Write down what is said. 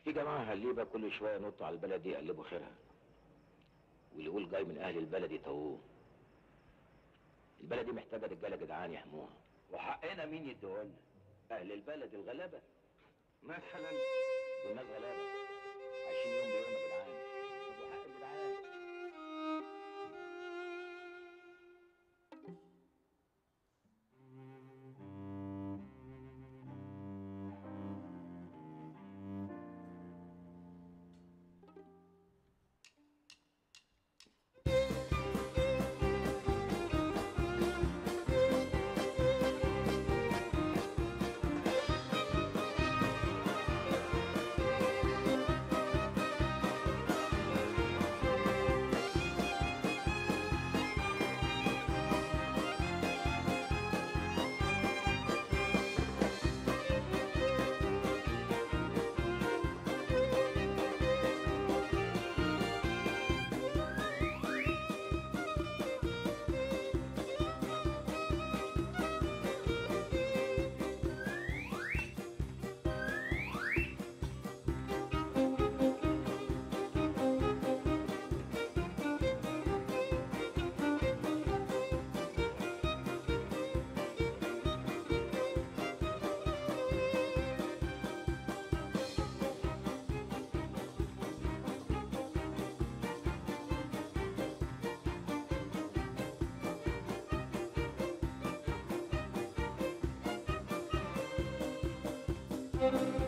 في جماعة هليبة كل شوية ينطوا على البلد دي يقلبوا خيرها واللي يقول جاي من أهل البلد يتوهوه البلد دي محتاجة رجالة جدعان يحموها وحقنا مين يديهولنا أهل البلد الغلابة مثلا دول ناس غلابة عايشين يوم بيوم يا جدعان خدوا حق الجدعان Thank you.